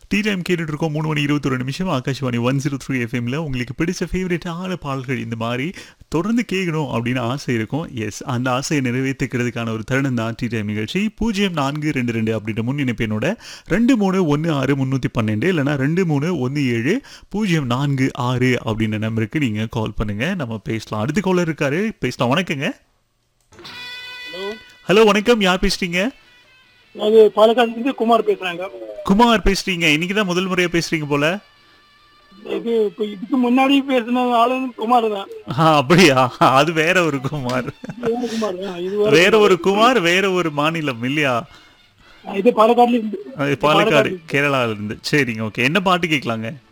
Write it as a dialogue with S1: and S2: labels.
S1: tea time கேட்டுட்டு இருக்கோம் மூணு மணி இருபத்தொரு நிமிஷம் ஆகாஷ்வாணி ஒன் ஜீரோ த்ரீ எஃப்எம்ல உங்களுக்கு பிடிச்ச ஃபேவரட்டான பாடல்கள் இந்த மாதிரி தொடர்ந்து கேட்கணும் அப்படின்னு ஆசை இருக்கும் எஸ் அந்த ஆசையை நிறைவேற்றிக்கிறதுக்கான ஒரு தருணம் தான் டீ டைம் நிகழ்ச்சி பூஜ்ஜியம் நான்கு ரெண்டு ரெண்டு அப்படின்ற முன் இணைப்பெண்ணோட ரெண்டு மூணு ஒன்று ஆறு முந்நூற்றி பன்னெண்டு இல்லைனா ரெண்டு மூணு ஒன்று ஏழு பூஜ்ஜியம் நான்கு ஆறு அப்படின்ற நம்பருக்கு நீங்கள் கால் பண்ணுங்க நம்ம பேசலாம் அடுத்த காலர் இருக்காரு பேசலாம் வணக்கங்க
S2: ஹலோ
S1: ஹலோ வணக்கம் யார் பேசுறீங்க
S2: அது பாலக்காடுலேருந்து குமார் பேசுறாங்க
S1: குமார் பேசுறீங்க இன்னைக்கு தான் முதல் முறையா பேசுறீங்க போல
S2: இது இப்போ இதுக்கு முன்னாடி பேசின ஆளு குமார் தான்
S1: ஆ, அப்படியா அது வேற ஒரு குமார்
S2: வேற குமார் தான் இது வேற
S1: வேற ஒரு குமார் வேற ஒரு மாநிலம் இல்லையா
S2: இது பாலக்காடுல இருந்து
S1: அது பாலக்காடு கேரளால இருந்து சரிங்க ஓகே என்ன பாட்டு கேட்கலாங்க